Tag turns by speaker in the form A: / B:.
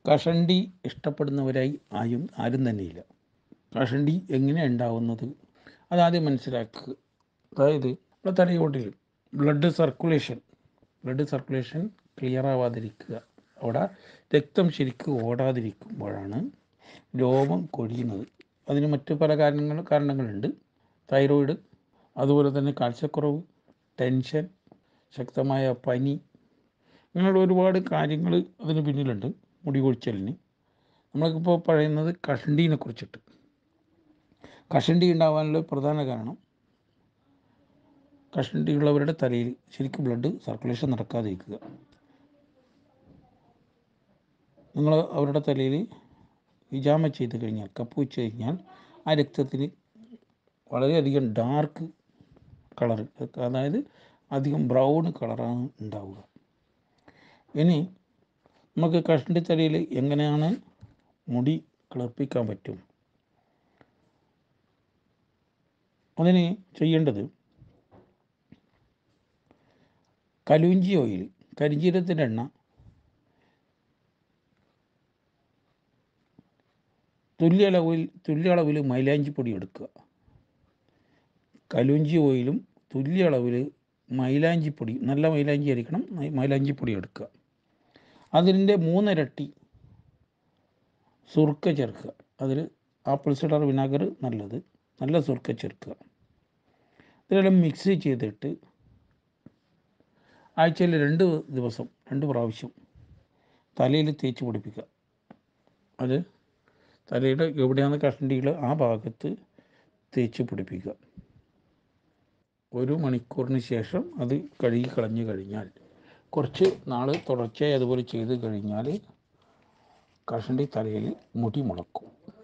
A: കഷണ്ടി ഇഷ്ടപ്പെടുന്നവരായി ആയും ആരും തന്നെയില്ല കഷണ്ടി എങ്ങനെ ഉണ്ടാവുന്നത് അതാദ്യം മനസ്സിലാക്കുക അതായത് നമ്മുടെ തലയോട്ടിൽ blood circulation blood circulation clear ആവാതിരിക്കുക അവിടെ രക്തം ശരിക്കും ഓടാതിരിക്കുമ്പോഴാണ് രോമം കൊഴിയുന്നത് അതിന് മറ്റു പല കാരണങ്ങൾ കാരണങ്ങളുണ്ട് തൈറോയിഡ് അതുപോലെ തന്നെ കാഴ്ചക്കുറവ് ടെൻഷൻ ശക്തമായ പനി ഇങ്ങനെയുള്ള ഒരുപാട് കാര്യങ്ങൾ അതിന് പിന്നിലുണ്ട് മുടി കൊഴിച്ചലിന് നമ്മൾക്കിപ്പോൾ പറയുന്നത് കഷണ്ടീനെ കുറിച്ചിട്ട് കഷണ്ടി ഉണ്ടാവാനുള്ള പ്രധാന കാരണം കഷണ്ടി ഉള്ളവരുടെ തലയിൽ ശരിക്കും ബ്ലഡ് സർക്കുലേഷൻ നടക്കാതിരിക്കുക നിങ്ങൾ അവരുടെ തലയിൽ ഹിജാമ ചെയ്ത് കഴിഞ്ഞാൽ കപ്പ് വെച്ച് കഴിഞ്ഞാൽ ആ രക്തത്തിന് വളരെയധികം ഡാർക്ക് കളർ അതായത് അധികം ബ്രൗൺ കളറാണ് ഉണ്ടാവുക ഇനി നമുക്ക് കഷണ്ടി തലയിൽ എങ്ങനെയാണ് മുടി കിളർപ്പിക്കാൻ പറ്റും അതിന് ചെയ്യേണ്ടത് കലുഞ്ചി ഓയിൽ കരിഞ്ചീരത്തിൻ്റെ എണ്ണ തുല്യ അളവിൽ തുല്യ അളവിൽ മൈലാഞ്ചിപ്പൊടി എടുക്കുക കലുഞ്ചി ഓയിലും തുല്യ അളവിൽ മൈലാഞ്ചിപ്പൊടി നല്ല മൈലാഞ്ചി ആയിരിക്കണം മൈലാഞ്ചിപ്പൊടി എടുക്കുക അതിൻ്റെ മൂന്നിരട്ടി സുർക്ക ചേർക്കുക അതിൽ ആപ്പിൾ സിഡർ വിനാഗർ നല്ലത് നല്ല സുർക്ക ചേർക്കുക ഇതെല്ലാം മിക്സ് ചെയ്തിട്ട് ആഴ്ചയിൽ രണ്ട് ദിവസം രണ്ട് പ്രാവശ്യം തലയിൽ തേച്ച് പിടിപ്പിക്കുക അത് തലയുടെ എവിടെയാണ് കഷണ്ടികൾ ആ ഭാഗത്ത് തേച്ച് പിടിപ്പിക്കുക ഒരു മണിക്കൂറിന് ശേഷം അത് കഴുകി കളഞ്ഞു കഴിഞ്ഞാൽ കുറച്ച് നാൾ തുടർച്ചയായി അതുപോലെ ചെയ്ത് കഴിഞ്ഞാൽ കഷണ്ടി തലയിൽ മുടി മുളക്കും